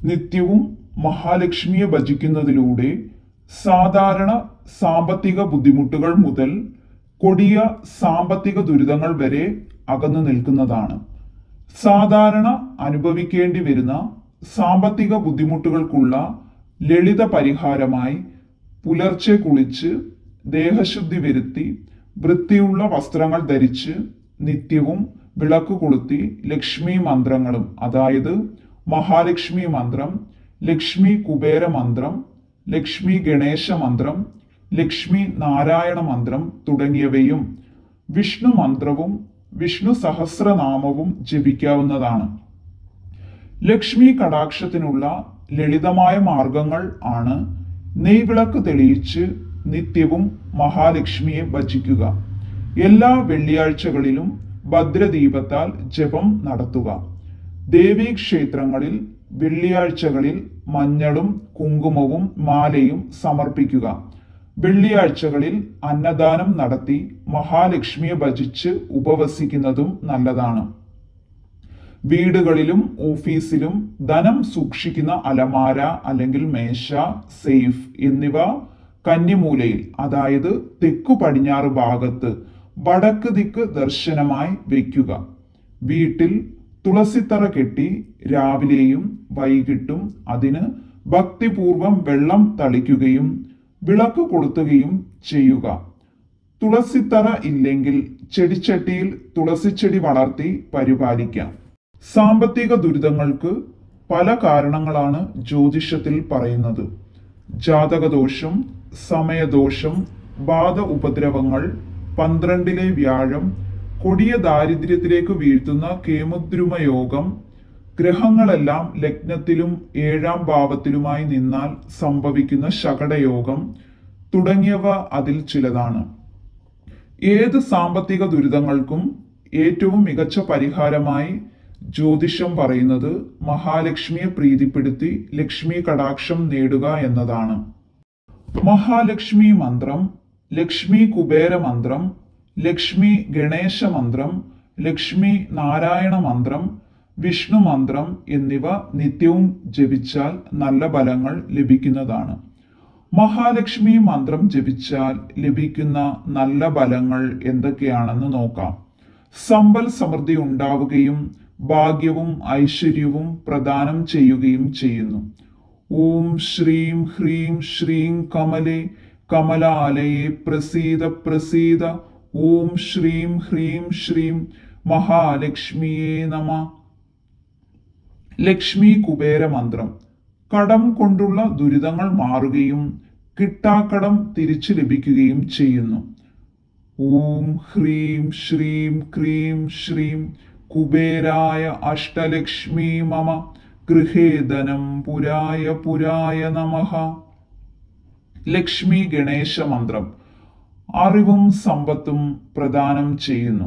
നിത്യവും മഹാലക്ഷ്മിയെ ഭജിക്കുന്നതിലൂടെ സാധാരണ സാമ്പത്തിക ബുദ്ധിമുട്ടുകൾ മുതൽ കൊടിയ സാമ്പത്തിക ദുരിതങ്ങൾ വരെ അകന്നു നിൽക്കുന്നതാണ് സാധാരണ അനുഭവിക്കേണ്ടി വരുന്ന സാമ്പത്തിക ബുദ്ധിമുട്ടുകൾക്കുള്ള ലളിത പരിഹാരമായി പുലർച്ചെ കുളിച്ച് ദേഹശുദ്ധി വരുത്തി വൃത്തിയുള്ള വസ്ത്രങ്ങൾ ധരിച്ച് നിത്യവും വിളക്ക് കൊളുത്തി ലക്ഷ്മി മന്ത്രങ്ങളും അതായത് മഹാലക്ഷ്മി മന്ത്രം ലക്ഷ്മി കുബേര മന്ത്രം ലക്ഷ്മി ഗണേശ മന്ത്രം ലക്ഷ്മി നാരായണ മന്ത്രം തുടങ്ങിയവയും വിഷ്ണു മന്ത്രവും വിഷ്ണു സഹസ്രനാമവും ജപിക്കാവുന്നതാണ് ലക്ഷ്മി കടാക്ഷത്തിനുള്ള ലളിതമായ മാർഗങ്ങൾ ആണ് നെയ്വിളക്ക് തെളിയിച്ച് നിത്യവും മഹാലക്ഷ്മിയെ ഭജിക്കുക എല്ലാ വെള്ളിയാഴ്ചകളിലും ഭദ്രദീപത്താൽ ജപം നടത്തുക ദേവീ ക്ഷേത്രങ്ങളിൽ വെള്ളിയാഴ്ചകളിൽ മഞ്ഞളും കുങ്കുമവും മാലയും സമർപ്പിക്കുക വെള്ളിയാഴ്ചകളിൽ അന്നദാനം നടത്തി മഹാലക്ഷ്മിയെ ഭജിച്ച് ഉപവസിക്കുന്നതും നല്ലതാണ് വീടുകളിലും ഓഫീസിലും ധനം സൂക്ഷിക്കുന്ന അലമാര അല്ലെങ്കിൽ മേശ സേഫ് എന്നിവ കന്നിമൂലയിൽ അതായത് തെക്കു പടിഞ്ഞാറ് ഭാഗത്ത് വടക്ക് ദിക്ക് ദർശനമായി വയ്ക്കുക വീട്ടിൽ തുളസിത്തറ കെട്ടി രാവിലെയും വൈകിട്ടും അതിന് ഭക്തിപൂർവം വെള്ളം തളിക്കുകയും വിളക്ക് കൊളുത്തുകയും ചെയ്യുക തുളസിത്തറ ഇല്ലെങ്കിൽ ചെടിച്ചട്ടിയിൽ തുളസിച്ചെടി വളർത്തി പരിപാലിക്കാം സാമ്പത്തിക ദുരിതങ്ങൾക്ക് പല കാരണങ്ങളാണ് ജ്യോതിഷത്തിൽ പറയുന്നത് ജാതകദോഷം സമയദോഷം ബാധ ഉപദ്രവങ്ങൾ പന്ത്രണ്ടിലെ വ്യാഴം കൊടിയ ദാരിദ്ര്യത്തിലേക്ക് വീഴ്ത്തുന്ന കേമുദ്രുമ യോഗം ഗ്രഹങ്ങളെല്ലാം ലഗ്നത്തിലും ഏഴാം ഭാവത്തിലുമായി നിന്നാൽ സംഭവിക്കുന്ന ശകടയോഗം തുടങ്ങിയവ അതിൽ ചിലതാണ് ഏത് സാമ്പത്തിക ദുരിതങ്ങൾക്കും ഏറ്റവും മികച്ച പരിഹാരമായി ജ്യോതിഷം പറയുന്നത് മഹാലക്ഷ്മിയെ പ്രീതിപ്പെടുത്തി ലക്ഷ്മി കടാക്ഷം നേടുക എന്നതാണ് മഹാലക്ഷ്മി മന്ത്രം ലക്ഷ്മി കുബേര മന്ത്രം ലക്ഷ്മി ഗണേശ മന്ത്രം ലക്ഷ്മി നാരായണ മന്ത്രം വിഷ്ണു മന്ത്രം എന്നിവ നിത്യവും ജപിച്ചാൽ നല്ല ഫലങ്ങൾ ലഭിക്കുന്നതാണ് മഹാലക്ഷ്മി മന്ത്രം ജപിച്ചാൽ ലഭിക്കുന്ന നല്ല ഫലങ്ങൾ എന്തൊക്കെയാണെന്ന് നോക്കാം സമ്പൽ സമൃദ്ധി ഉണ്ടാവുകയും ഭാഗ്യവും ഐശ്വര്യവും പ്രദാനം ചെയ്യുകയും ചെയ്യുന്നു ഓം ശ്രീം ഹ്രീം ശ്രീം കമലേ കമലാലയെ പ്രസീത പ്രസീത ഓം ശ്രീം ഹ്രീം ശ്രീം മഹാലക്ഷ്മിയേ നമ ലക്ഷ്മി കുബേര മന്ത്രം കടം കൊണ്ടുള്ള ദുരിതങ്ങൾ മാറുകയും കിട്ടാക്കടം തിരിച്ചു ലഭിക്കുകയും ചെയ്യുന്നു ഓം ഹ്രീം ശ്രീം ക്രീം ശ്രീം കുബേരായ അഷ്ടലക്ഷ്മി മമ ഗൃഹേ ധനം പുരായ പുരായ നമഃ ലക്ഷ്മി ഗണേശ മന്ത്രം അറിവും സമ്പത്തും പ്രദാനം ചെയ്യുന്നു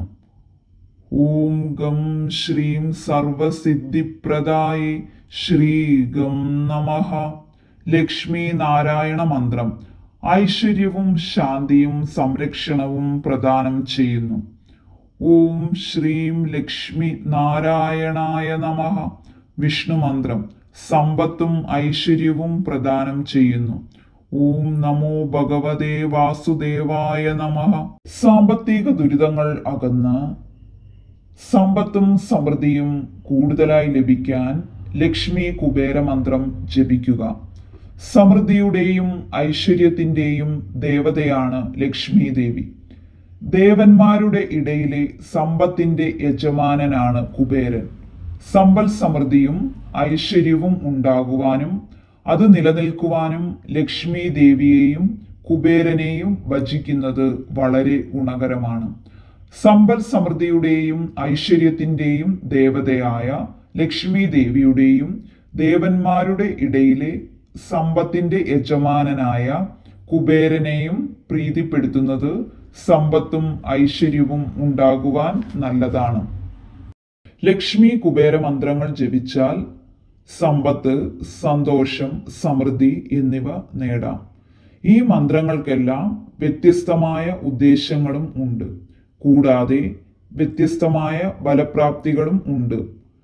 ഓം ഗം ശ്രീം സർവസിദ്ധിപ്രദായി ശ്രീ ഗം നമഃ ലക്ഷ്മി നാരായണ മന്ത്രം ഐശ്വര്യവും ശാന്തിയും സംരക്ഷണവും പ്രദാനം ചെയ്യുന്നു ഓം ശ്രീം ലക്ഷ്മി നാരായണായ നമഃ വിഷ്ണു മന്ത്രം സമ്പത്തും ഐശ്വര്യവും പ്രദാനം ചെയ്യുന്നു ഓം നമോ ഭഗവതേ വാസുദേവായ നമഃ സാമ്പത്തിക ദുരിതങ്ങൾ അകന്ന് സമ്പത്തും സമൃദ്ധിയും കൂടുതലായി ലഭിക്കാൻ ലക്ഷ്മി കുബേര മന്ത്രം ജപിക്കുക സമൃദ്ധിയുടെയും ഐശ്വര്യത്തിന്റെയും ദേവതയാണ് ലക്ഷ്മി ദേവി ദേവന്മാരുടെ ഇടയിലെ സമ്പത്തിന്റെ യജമാനനാണ് കുബേരൻ സമ്പൽ സമൃദ്ധിയും ഐശ്വര്യവും ഉണ്ടാകുവാനും അത് നിലനിൽക്കുവാനും ലക്ഷ്മി ദേവിയെയും കുബേരനെയും ഭജിക്കുന്നത് വളരെ ഗുണകരമാണ് സമ്പൽ സമൃദ്ധിയുടെയും ഐശ്വര്യത്തിന്റെയും ദേവതയായ ലക്ഷ്മി ദേവിയുടെയും ദേവന്മാരുടെ ഇടയിലെ സമ്പത്തിന്റെ യജമാനനായ കുബേരനെയും പ്രീതിപ്പെടുത്തുന്നത് സമ്പത്തും ഐശ്വര്യവും ഉണ്ടാകുവാൻ നല്ലതാണ് ലക്ഷ്മി കുബേര മന്ത്രങ്ങൾ ജപിച്ചാൽ സമ്പത്ത് സന്തോഷം സമൃദ്ധി എന്നിവ നേടാം ഈ മന്ത്രങ്ങൾക്കെല്ലാം വ്യത്യസ്തമായ ഉദ്ദേശങ്ങളും ഉണ്ട് കൂടാതെ വ്യത്യസ്തമായ ഫലപ്രാപ്തികളും ഉണ്ട്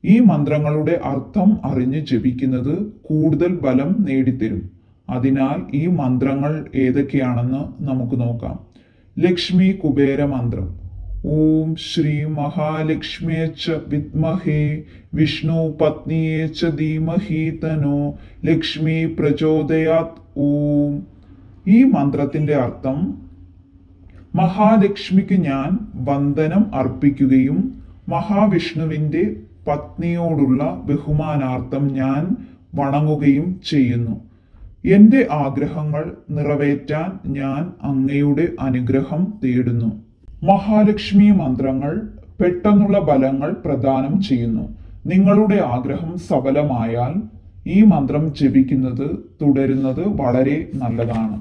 ഈ മന്ത്രങ്ങളുടെ അർത്ഥം അറിഞ്ഞ് ജപിക്കുന്നത് കൂടുതൽ ബലം നേടിത്തരും അതിനാൽ ഈ മന്ത്രങ്ങൾ ഏതൊക്കെയാണെന്ന് നമുക്ക് നോക്കാം ലക്ഷ്മി കുബേര മന്ത്രം ഓം ശ്രീ മഹാലക്ഷ്മിയെ ച വിദ്മഹേ വിഷ്ണു പത്നിയെ ച ധീമഹി തനോ ലക്ഷ്മി പ്രചോദയാത് ഓം ഈ മന്ത്രത്തിന്റെ അർത്ഥം മഹാലക്ഷ്മിക്ക് ഞാൻ വന്ദനം അർപ്പിക്കുകയും മഹാവിഷ്ണുവിന്റെ പത്നിയോടുള്ള ബഹുമാനാർത്ഥം ഞാൻ വണങ്ങുകയും ചെയ്യുന്നു എന്റെ ആഗ്രഹങ്ങൾ നിറവേറ്റാൻ ഞാൻ അങ്ങയുടെ അനുഗ്രഹം തേടുന്നു മഹാലക്ഷ്മി മന്ത്രങ്ങൾ പെട്ടെന്നുള്ള ബലങ്ങൾ പ്രദാനം ചെയ്യുന്നു നിങ്ങളുടെ ആഗ്രഹം സഫലമായാൽ ഈ മന്ത്രം ജപിക്കുന്നത് തുടരുന്നത് വളരെ നല്ലതാണ്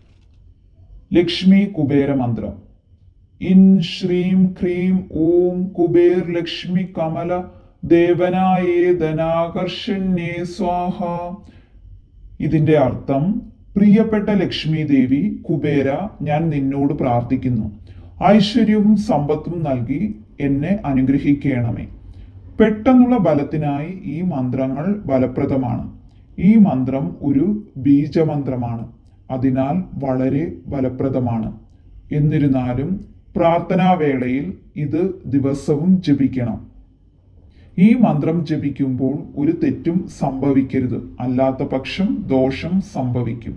ലക്ഷ്മി കുബേര മന്ത്രം ഇൻ ശ്രീം ക്രീം ഓം കുബേർ ലക്ഷ്മി കമല ദേവനായേ ധനാകർഷണ്യേ സ്വാഹ ഇതിന്റെ അർത്ഥം പ്രിയപ്പെട്ട ലക്ഷ്മി ദേവി കുബേര ഞാൻ നിന്നോട് പ്രാർത്ഥിക്കുന്നു ഐശ്വര്യവും സമ്പത്തും നൽകി എന്നെ അനുഗ്രഹിക്കണമേ പെട്ടെന്നുള്ള ബലത്തിനായി ഈ മന്ത്രങ്ങൾ ഫലപ്രദമാണ് ഈ മന്ത്രം ഒരു ബീജമന്ത്രമാണ് അതിനാൽ വളരെ ഫലപ്രദമാണ് എന്നിരുന്നാലും പ്രാർത്ഥനാവേളയിൽ ഇത് ദിവസവും ജപിക്കണം ഈ മന്ത്രം ജപിക്കുമ്പോൾ ഒരു തെറ്റും സംഭവിക്കരുത് അല്ലാത്ത പക്ഷം ദോഷം സംഭവിക്കും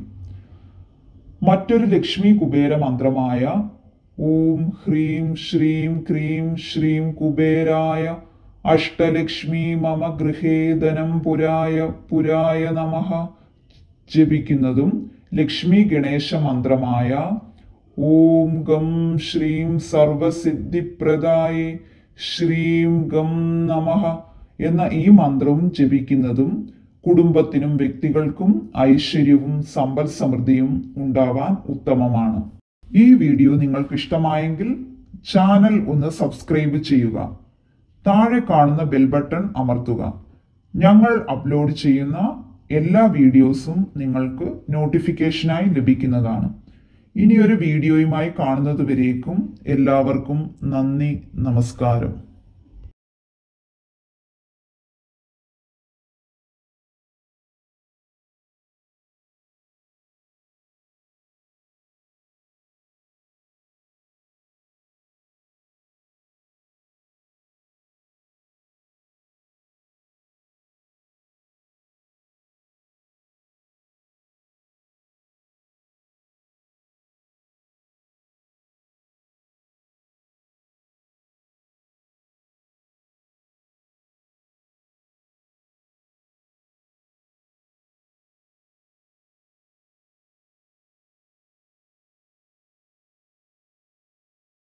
മറ്റൊരു ലക്ഷ്മി കുബേര മന്ത്രമായ ഓം ഹ്രീം ശ്രീം ക്രീം ശ്രീം കുബേരായ അഷ്ടലക്ഷ്മി മമ ഗൃഹേ ധനം പുരായ പുരായ നമഃ ജപിക്കുന്നതും ലക്ഷ്മി ഗണേശ മന്ത്രമായ ഓം ഗം ശ്രീം സർവസിദ്ധിപ്രദായേ ശ്രീം ഗം നമഃ എന്ന ഈ മന്ത്രവും ജപിക്കുന്നതും കുടുംബത്തിനും വ്യക്തികൾക്കും ഐശ്വര്യവും സമ്പൽ സമൃദ്ധിയും ഉണ്ടാവാൻ ഉത്തമമാണ് ഈ വീഡിയോ നിങ്ങൾക്ക് ഇഷ്ടമായെങ്കിൽ ചാനൽ ഒന്ന് സബ്സ്ക്രൈബ് ചെയ്യുക താഴെ കാണുന്ന ബെൽ ബട്ടൺ അമർത്തുക ഞങ്ങൾ അപ്ലോഡ് ചെയ്യുന്ന എല്ലാ വീഡിയോസും നിങ്ങൾക്ക് നോട്ടിഫിക്കേഷനായി ലഭിക്കുന്നതാണ് ഇനി ഒരു വീഡിയോയുമായി കാണുന്നത് വരേക്കും എല്ലാവർക്കും നന്ദി നമസ്കാരം